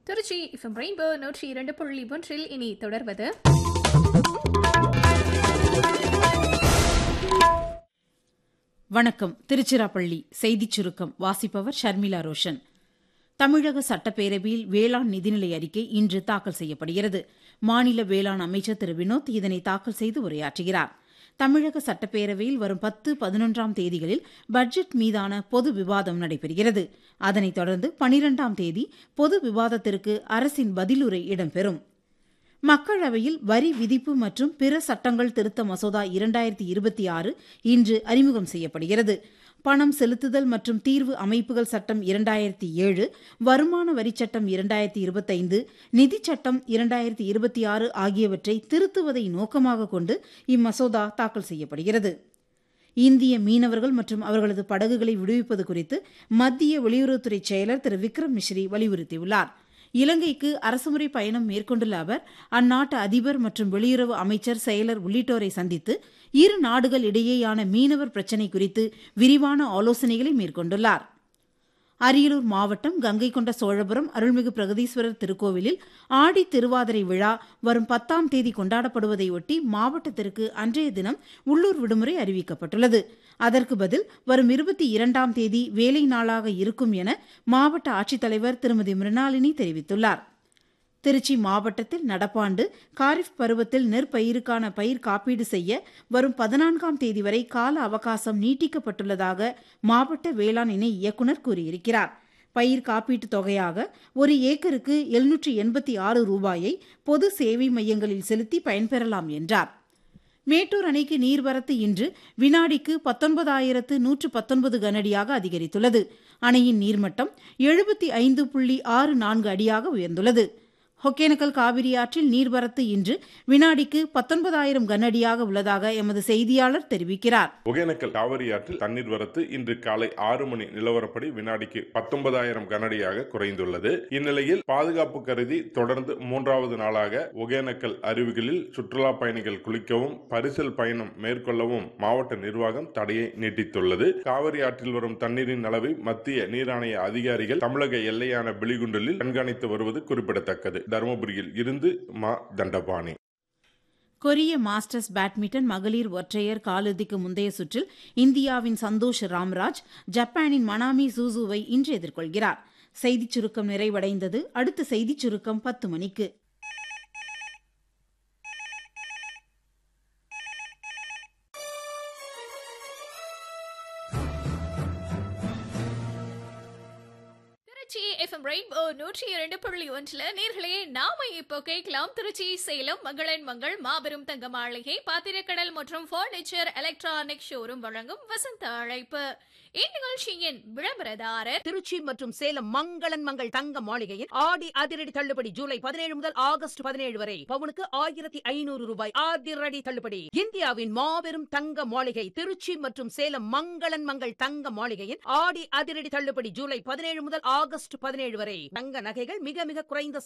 Trichy FM rainbow நூற்றி இரண்டு புள்ளி ஒன்றில் இனி தொடர்வது வணக்கம் திருச்சிராப்பள்ளி செய்திச் சுருக்கம் வாசிப்பவர் ஷர்மிளா ரோஷன் தமிழக சட்டப்பேரவையில் வேளாண் நிதிநிலை அறிக்கை இன்று தாக்கல் செய்யப்படுகிறது மாநில வேளாண் அமைச்சர் திரு வினோத் இதனை தாக்கல் செய்து உரையாற்றுகிறார் தமிழக சட்டப்பேரவையில் வரும் பத்து பதினொன்றாம் தேதிகளில் பட்ஜெட் மீதான பொது விவாதம் நடைபெறுகிறது அதனைத் தொடர்ந்து பனிரெண்டாம் தேதி பொது விவாதத்திற்கு அரசின் பதிலுரை இடம்பெறும் மக்களவையில் வரி விதிப்பு மற்றும் பிற சட்டங்கள் திருத்த மசோதா இரண்டாயிரத்தி இருபத்தி ஆறு இன்று அறிமுகம் செய்யப்படுகிறது பணம் செலுத்துதல் மற்றும் தீர்வு அமைப்புகள் சட்டம் இரண்டாயிரத்தி ஏழு வருமான வரிச் சட்டம் இரண்டாயிரத்தி இருபத்தைந்து நிதிச் சட்டம் இரண்டாயிரத்தி இருபத்தி ஆறு ஆகியவற்றை திருத்துவதை நோக்கமாக கொண்டு இம்மசோதா தாக்கல் செய்யப்படுகிறது இந்திய மீனவர்கள் மற்றும் அவர்களது படகுகளை விடுவிப்பது குறித்து மத்திய வெளியுறவுத்துறை செயலர் திரு விக்ரம் மிஸ்ரி வலியுறுத்தியுள்ளார் இலங்கைக்கு அரசுமுறை பயணம் மேற்கொண்டுள்ள அவர் அந்நாட்டு அதிபர் மற்றும் வெளியுறவு அமைச்சர் செயலர் உள்ளிட்டோரை சந்தித்து இரு நாடுகள் இடையேயான மீனவர் பிரச்சினை குறித்து விரிவான ஆலோசனைகளை மேற்கொண்டுள்ளார் அரியலூர் மாவட்டம் கங்கை கொண்ட சோழபுரம் அருள்மிகு பிரகதீஸ்வரர் திருக்கோவிலில் ஆடி திருவாதிரை விழா வரும் பத்தாம் தேதி கொண்டாடப்படுவதையொட்டி மாவட்டத்திற்கு அன்றைய தினம் உள்ளூர் விடுமுறை அறிவிக்கப்பட்டுள்ளது அதற்கு பதில் வரும் இருபத்தி இரண்டாம் தேதி வேலை நாளாக இருக்கும் என மாவட்ட ஆட்சித்தலைவர் திருமதி மிருணாளினி தெரிவித்துள்ளார் திருச்சி மாவட்டத்தில் நடப்பாண்டு காரிஃப் பருவத்தில் நெற்பயிருக்கான பயிர் காப்பீடு செய்ய வரும் பதினான்காம் தேதி வரை கால அவகாசம் நீட்டிக்கப்பட்டுள்ளதாக மாவட்ட வேளாண் இணை இயக்குநர் கூறியிருக்கிறார் பயிர் காப்பீட்டுத் தொகையாக ஒரு ஏக்கருக்கு எழுநூற்றி எண்பத்தி ஆறு ரூபாயை பொது சேவை மையங்களில் செலுத்தி பயன்பெறலாம் என்றார் மேட்டூர் அணைக்கு நீர்வரத்து இன்று வினாடிக்கு பத்தொன்பதாயிரத்து நூற்று பத்தொன்பது கனஅடியாக அதிகரித்துள்ளது அணையின் நீர்மட்டம் எழுபத்தி ஐந்து புள்ளி ஆறு நான்கு அடியாக உயர்ந்துள்ளது ஒகேனக்கல் காவிரி ஆற்றில் நீர்வரத்து இன்று வினாடிக்கு பத்தொன்பதாயிரம் கனஅடியாக உள்ளதாக எமது செய்தியாளர் தெரிவிக்கிறார் ஒகேனக்கல் காவிரி ஆற்றில் தண்ணீர் வரத்து இன்று காலை ஆறு மணி நிலவரப்படி வினாடிக்கு பத்தொன்பதாயிரம் கனஅடியாக குறைந்துள்ளது இந்நிலையில் பாதுகாப்பு கருதி தொடர்ந்து மூன்றாவது நாளாக ஒகேனக்கல் அருவிகளில் சுற்றுலா பயணிகள் குளிக்கவும் பரிசல் பயணம் மேற்கொள்ளவும் மாவட்ட நிர்வாகம் தடையை நீட்டித்துள்ளது காவிரி ஆற்றில் வரும் தண்ணீரின் அளவை மத்திய நீராணைய அதிகாரிகள் தமிழக எல்லையான பிலிகுண்டலில் கண்காணித்து வருவது குறிப்பிடத்தக்கது தருமபுரியில் இருந்து மா தண்டபாணி கொரிய மாஸ்டர்ஸ் பேட்மிண்டன் மகளிர் ஒற்றையர் காலிறுதிக்கு முந்தைய சுற்றில் இந்தியாவின் சந்தோஷ் ராம்ராஜ் ஜப்பானின் மனாமி சூசுவை இன்று எதிர்கொள்கிறார் செய்திச் சுருக்கம் நிறைவடைந்தது அடுத்த செய்திச் சுருக்கம் பத்து மணிக்கு திருச்சி எஃப்எம் ரெயின்போ நூற்றி இரண்டு புள்ளி ஒன்றில் நேர்களே நாம இப்போ கேட்கலாம் திருச்சி சேலம் மங்களன் மங்கள் மாபெரும் தங்க மாளிகை பாத்திரக்கடல் மற்றும் பர்னிச்சர் எலக்ட்ரானிக் ஷோரூம் வழங்கும் வசந்த அழைப்பு இந்நிகழ்ச்சியின் விளம்பரதாரர் திருச்சி மற்றும் சேலம் மங்களன் மங்கள் தங்க மாளிகையில் ஆடி அதிரடி தள்ளுபடி ஜூலை பதினேழு முதல் ஆகஸ்ட் பதினேழு வரை பவுனுக்கு ஆயிரத்தி ஐநூறு ரூபாய் அதிரடி தள்ளுபடி இந்தியாவின் மாபெரும் தங்க மாளிகை திருச்சி மற்றும் சேலம் மங்களன் மங்கள் தங்க மாளிகையில் ஆடி அதிரடி தள்ளுபடி ஜூலை பதினேழு முதல் ஆகஸ்ட் பதினேழு வரை தங்க நகைகள் மிக மிக குறைந்த